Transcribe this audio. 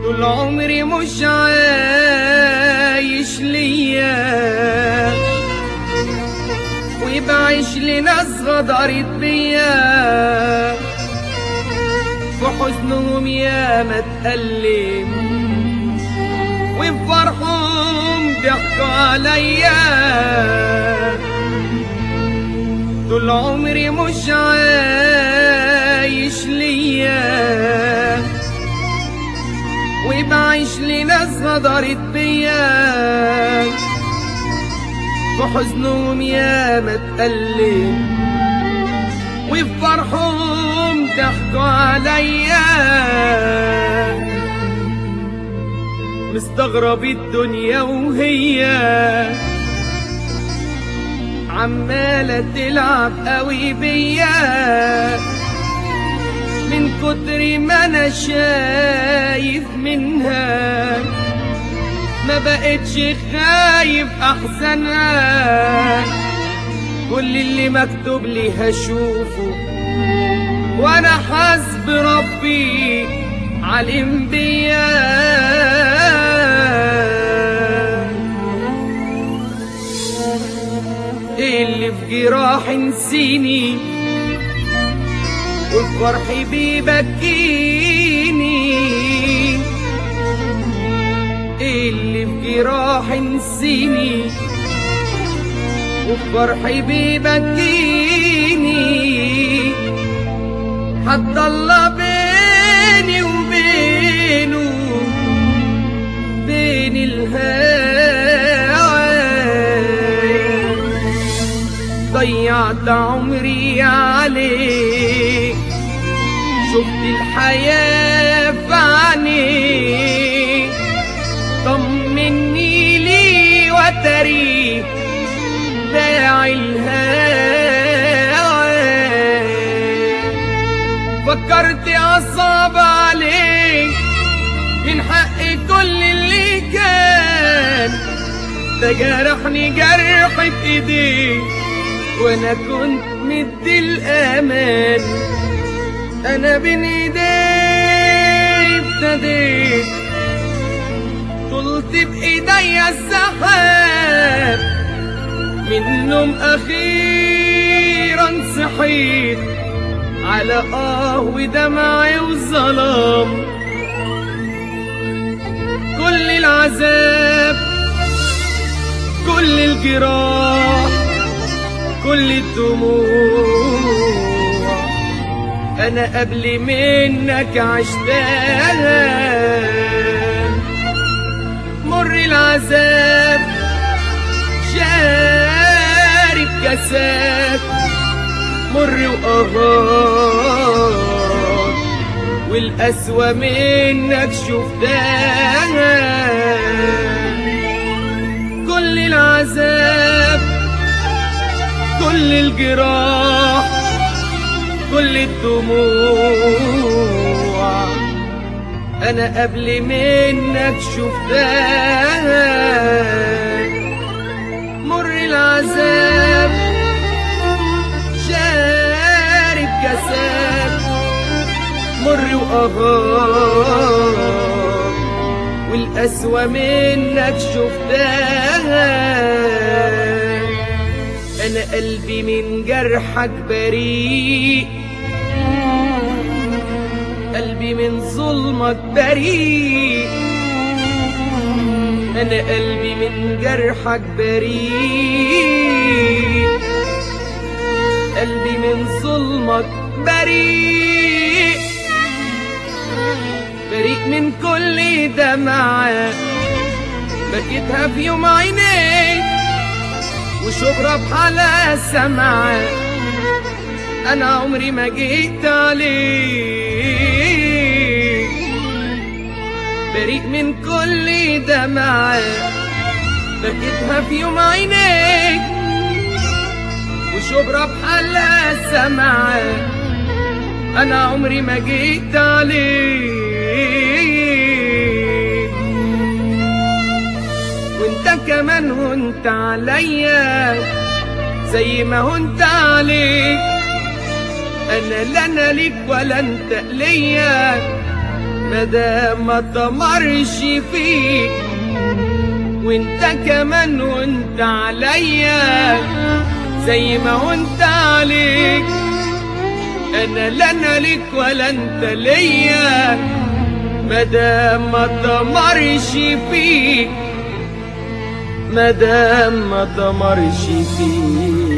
طول عمري مش عايش ليا وبعيش لناس غدرت بيا في حزنهم يا ما اتألم وفي فرحهم ضحكوا عليا طول عمري مش عايش ليا وبعيش لناس غدرت بيا في حزنهم يا ما اتألم وفي فرحهم ضحكوا عليا مستغرب الدنيا وهي عمالة تلعب قوي بيا من كتر ما انا شايف منها ما بقتش خايف احسنها كل اللي مكتوب لي هشوفه وانا حسب ربي علم بيا اللي في جراح نسيني والفرح بيبكيني اللي في جراح نسيني والفرح بيبكيني حد الله بيني وبينه بين الهوى ضيعت عمري عليك شفت الحياة في عينيك طمني لي وتريك باع الهوى فكرت أصعب عليك من حق كل اللي كان ده جرحني جرحة ايديك وانا كنت مدي الامان انا بين ايدي ابتديت طلت بايديا السحاب منهم اخيرا صحيت على اه ودمعي وظلام كل العذاب كل الجراح كل الدموع انا قبل منك عشتها مر العذاب شارب كاسات مر وقهار والقسوة منك شفتها كل العذاب كل الجراح كل الدموع انا قبل منك شفتها مر العذاب شارب كاسات مر وقهار والقسوة منك شفتها أنا قلبي من جرحك بريء قلبي من ظلمك بريء أنا قلبي من جرحك بريء قلبي من ظلمك بريء بريء من كل دمعة بكيتها في يوم عينيك وشبرا بحالها سمعة أنا عمري ما جيت عليك بريء من كل دمعة بكيتها في يوم عينيك وشبرا بحالها سمعة أنا عمري ما جيت عليك وانت كمان هنت عليا زي ما هنت عليك انا لا انا ليك ولا انت ليا مدام ما طمرش فيك وانت كمان وانت عليا زي ما وانت عليك انا لا انا ليك ولا انت ليا مدام ما طمرش فيك مدام ما طمرش فيك